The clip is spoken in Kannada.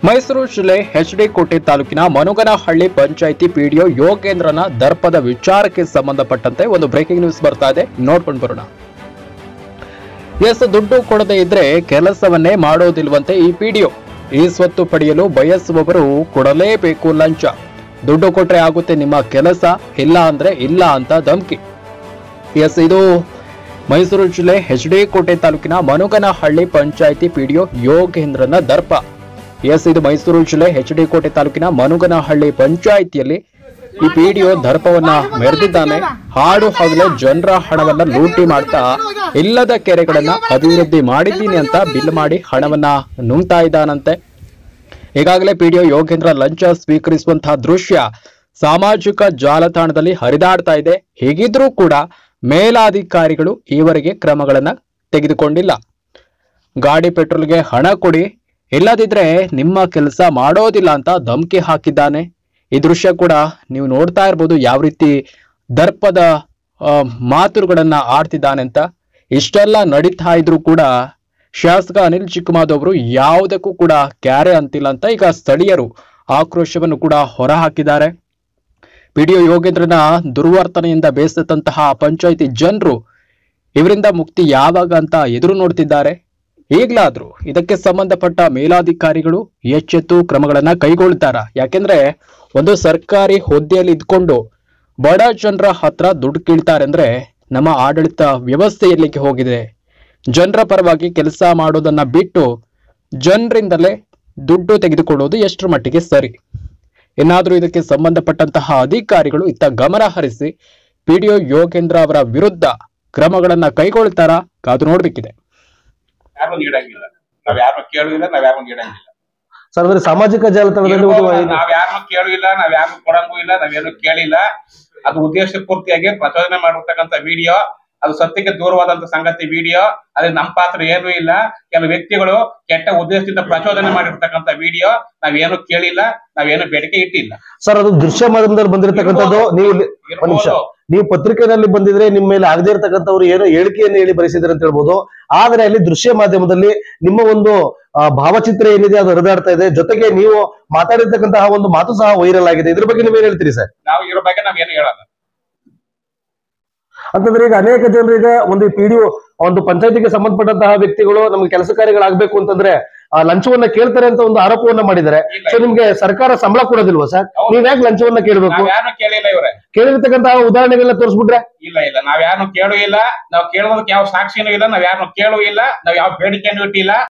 ಮೈಸೂರು ಜಿಲ್ಲೆ ಎಚ್ಡಿ ಕೋಟೆ ತಾಲೂಕಿನ ಮನುಗನಹಳ್ಳಿ ಪಂಚಾಯಿತಿ ಪಿಡಿಒ ಯೋಗೇಂದ್ರನ ದರ್ಪದ ವಿಚಾರಕ್ಕೆ ಸಂಬಂಧಪಟ್ಟಂತೆ ಒಂದು ಬ್ರೇಕಿಂಗ್ ನ್ಯೂಸ್ ಬರ್ತಾ ಇದೆ ನೋಡ್ಕೊಂಡು ಬರೋಣ ಎಸ್ ದುಡ್ಡು ಕೊಡದೇ ಇದ್ರೆ ಕೆಲಸವನ್ನೇ ಮಾಡೋದಿಲ್ವಂತೆ ಈ ಪಿಡಿಒ ಈ ಸ್ವತ್ತು ಪಡೆಯಲು ಬಯಸುವವರು ಕೊಡಲೇಬೇಕು ಲಂಚ ದುಡ್ಡು ಕೊಟ್ರೆ ಆಗುತ್ತೆ ನಿಮ್ಮ ಕೆಲಸ ಇಲ್ಲ ಅಂದ್ರೆ ಇಲ್ಲ ಅಂತ ಧಮ್ಕಿ ಎಸ್ ಇದು ಮೈಸೂರು ಜಿಲ್ಲೆ ಎಚ್ ಡಿ ಕೋಟೆ ತಾಲೂಕಿನ ಮನುಗನಹಳ್ಳಿ ಪಂಚಾಯಿತಿ ಪಿಡಿಒ ಯೋಗೇಂದ್ರನ ದರ್ಪ ಎಸ್ ಇದು ಮೈಸೂರು ಜಿಲ್ಲೆ ಎಚ್ ಡಿ ಕೋಟೆ ತಾಲೂಕಿನ ಮನುಗನಹಳ್ಳಿ ಪಂಚಾಯಿತಿಯಲ್ಲಿ ಈ ಪಿಡಿಒ ದರ್ಪವನ್ನ ಮೆರೆದಿದ್ದಾನೆ ಹಾಡು ಹಗಲೇ ಜನರ ಹಣವನ್ನ ಲೂಟಿ ಮಾಡ್ತಾ ಇಲ್ಲದ ಕೆರೆಗಳನ್ನ ಅಭಿವೃದ್ಧಿ ಮಾಡಿದ್ದೀನಿ ಅಂತ ಬಿಲ್ ಮಾಡಿ ಹಣವನ್ನ ನುಂಗ್ತಾ ಇದ್ದಾನಂತೆ ಈಗಾಗಲೇ ಪಿಡಿಒ ಯೋಗೇಂದ್ರ ಲಂಚ ಸ್ವೀಕರಿಸುವಂತಹ ದೃಶ್ಯ ಸಾಮಾಜಿಕ ಜಾಲತಾಣದಲ್ಲಿ ಹರಿದಾಡ್ತಾ ಇದೆ ಹೀಗಿದ್ರೂ ಕೂಡ ಮೇಲಾಧಿಕಾರಿಗಳು ಈವರೆಗೆ ಕ್ರಮಗಳನ್ನ ತೆಗೆದುಕೊಂಡಿಲ್ಲ ಗಾಡಿ ಪೆಟ್ರೋಲ್ಗೆ ಹಣ ಕೊಡಿ ಇಲ್ಲದಿದ್ರೆ ನಿಮ್ಮ ಕೆಲಸ ಮಾಡೋದಿಲ್ಲ ಅಂತ ಧಮಕಿ ಹಾಕಿದ್ದಾನೆ ಈ ದೃಶ್ಯ ಕೂಡ ನೀವು ನೋಡ್ತಾ ಇರ್ಬೋದು ಯಾವ ರೀತಿ ದರ್ಪದ ಆ, ಮಾತುಗಳನ್ನ ಆಡ್ತಿದ್ದಾನೆ ಅಂತ ಇಷ್ಟೆಲ್ಲ ನಡೀತಾ ಇದ್ರು ಕೂಡ ಶಾಸಕ ಅನಿಲ್ ಚಿಕ್ಕಮಾದ್ ಅವರು ಯಾವುದಕ್ಕೂ ಕೂಡ ಕ್ಯಾರೆ ಅಂತಿಲ್ಲ ಅಂತ ಈಗ ಸ್ಥಳೀಯರು ಆಕ್ರೋಶವನ್ನು ಕೂಡ ಹೊರಹಾಕಿದ್ದಾರೆ ಪಿಡಿಒ ಯೋಗೇಂದ್ರನ ದುರ್ವರ್ತನೆಯಿಂದ ಬೇಸತ್ತಂತಹ ಪಂಚಾಯಿತಿ ಜನರು ಇವರಿಂದ ಮುಕ್ತಿ ಯಾವಾಗ ಅಂತ ಎದುರು ನೋಡ್ತಿದ್ದಾರೆ ಈಗ್ಲಾದ್ರೂ ಇದಕ್ಕೆ ಸಂಬಂಧಪಟ್ಟ ಮೇಲಾಧಿಕಾರಿಗಳು ಎಚ್ಚೆತ್ತು ಕ್ರಮಗಳನ್ನ ಕೈಗೊಳ್ತಾರ ಯಾಕೆಂದ್ರೆ ಒಂದು ಸರ್ಕಾರಿ ಹುದ್ದೆಯಲ್ಲಿ ಇದ್ಕೊಂಡು ಬಡ ಜನರ ಹತ್ರ ದುಡ್ಡು ಕೀಳ್ತಾರೆ ಅಂದ್ರೆ ನಮ್ಮ ಆಡಳಿತ ವ್ಯವಸ್ಥೆ ಎಲ್ಲಿಗೆ ಹೋಗಿದೆ ಜನರ ಪರವಾಗಿ ಕೆಲಸ ಮಾಡೋದನ್ನ ಬಿಟ್ಟು ಜನರಿಂದಲೇ ದುಡ್ಡು ತೆಗೆದುಕೊಳ್ಳೋದು ಎಷ್ಟರ ಮಟ್ಟಿಗೆ ಸರಿ ಇನ್ನಾದರೂ ಇದಕ್ಕೆ ಸಂಬಂಧಪಟ್ಟಂತಹ ಅಧಿಕಾರಿಗಳು ಇತ್ತ ಗಮನ ಹರಿಸಿ ಪಿಡಿಒ ಯೋಗೇಂದ್ರ ಅವರ ವಿರುದ್ಧ ಕ್ರಮಗಳನ್ನ ಕೈಗೊಳ್ತಾರಾ ಕಾದು ನೋಡ್ಬೇಕಿದೆ ಯಾರು ನೀಡಂಗಿಲ್ಲ ನಾವ್ ಯಾರನ್ನು ಕೇಳುದಿಲ್ಲ ನಾವ್ ಯಾರನ್ನು ನೀಡಂಗಿಲ್ಲ ಸರ್ ಅಂದ್ರೆ ಸಾಮಾಜಿಕ ಜಾಲತಾಣದಲ್ಲಿ ಒಂದು ಇದು- ನಾವ್ ಯಾರನ್ನು ಕೇಳುದಿಲ್ಲ ನಾವ್ ಯಾರನ್ನು ಕೊಡಂಗೂ ಇಲ್ಲ ನಾವೇನು ಕೇಳಿಲ್ಲ ಅದು ಉದ್ದೇಶ ಪೂರ್ತಿಯಾಗಿ ಪ್ರಚೋದನೆ ಮಾಡಿರ್ತಕ್ಕಂಥ ವಿಡಿಯೋ ಅದು ಸತ್ಯಕ್ಕೆ ದೂರವಾದಂತ ಸಂಗತಿ ವಿಡಿಯೋ ಅದೇ ನಮ್ ಪಾತ್ರ ಏನೂ ಇಲ್ಲ ಕೆಲವು ವ್ಯಕ್ತಿಗಳು ಕೆಟ್ಟ ಉದ್ದೇಶದಿಂದ ಪ್ರಚೋದನೆ ಮಾಡಿರ್ತಕ್ಕಂಥ ವಿಡಿಯೋ ನಾವೇನು ಕೇಳಿಲ್ಲ ನಾವೇನು ಬೇಡಿಕೆ ಇಟ್ಟಿಲ್ಲ ಸರ್ ಅದು ದೃಶ್ಯ ಮಾಧ್ಯಮದಲ್ಲಿ ಬಂದಿರತಕ್ಕಂಥದ್ದು ನೀವು ಇಲ್ಲಿ- ಒಂದ್ ನಿಮಿಷ ಇರ್ಬೋದು. ನೀವು ಪತ್ರಿಕೆಯಲ್ಲಿ ಬಂದಿದ್ರೆ ನಿಮ್ಮ ಮೇಲೆ ಆಗದೇ ಇರತಕ್ಕಂಥವ್ರು ಏನೋ ಹೇಳಿಕೆಯನ್ನು ಹೇಳಿ ಬರೆಸಿದ್ರೆ ಅಂತ ಹೇಳ್ಬೋದು ಆದ್ರೆ ಅಲ್ಲಿ ದೃಶ್ಯ ಮಾಧ್ಯಮದಲ್ಲಿ ನಿಮ್ಮ ಒಂದು ಆ, ಭಾವಚಿತ್ರ ಏನಿದೆ ಅದು ಹರಿದಾಡ್ತಾ ಇದೆ ಜೊತೆಗೆ ನೀವು ಮಾತಾಡಿರ್ತಕ್ಕಂತಹ ಒಂದು ಮಾತು ಸಹ ವೈರಲ್ ಆಗಿದೆ ಇದ್ರ ಬಗ್ಗೆ ನೀವೇನ್ ಹೇಳ್ತೀರಿ ಸರ್ ನಾವು ಇರೋ ಬಗ್ಗೆ ನಾವೇನು ಹೇಳಲ್ಲ ಅಂತಂದ್ರೆ ಈಗ ಅನೇಕ ಜನರು ಈಗ ಒಂದು ಪಿಡಿಒ ಒಂದು ಪಂಚಾಯತಿಗೆ ಸಂಬಂಧಪಟ್ಟಂತಹ ವ್ಯಕ್ತಿಗಳು ನಮ್ಗೆ ಕೆಲಸ ಕಾರ್ಯಗಳಾಗಬೇಕು ಅಂತಂದ್ರೆ ಆ, ಲಂಚವನ್ನ ಕೇಳ್ತಾರೆ ಅಂತ ಒಂದು ಆರೋಪವನ್ನ ಮಾಡಿದ್ದಾರೆ ಇಲ್ಲ. ಸೊ ನಿಮ್ಗೆ ಸರ್ಕಾರ ಸಂಬಳ ಕೊಡೋದಿಲ್ವಾ ಸರ್ ಹೌದು. ನೀವ್ ಯಾಕೆ ಲಂಚವನ್ನ ಕೇಳಬೇಕು ನಾವ್ ಯಾರನ್ನು ಕೇಳಿಲ್ಲ ಇವ್ರೆ ಕೇಳಿರ್ತಕ್ಕಂತಹ ಉದಾಹರಣೆಗಳನ್ನ ತೋರಿಸ್ಬಿಟ್ರೆ ಇಲ್ಲ ಇಲ್ಲ ನಾವ್ ಯಾರನ್ನು ಕೇಳು ಇಲ್ಲ ನಾವ್ ಕೇಳೋದಕ್ಕೆ ಯಾವ ಸಾಕ್ಷಿನೂ ಇಲ್ಲ ನಾವ್ ಯಾರನ್ನು ಕೇಳು ಇಲ್ಲ ನಾವ್ ಯಾವ ಬೇಡಿಕೆನೂ ಇಟ್ಟಿಲ್ಲ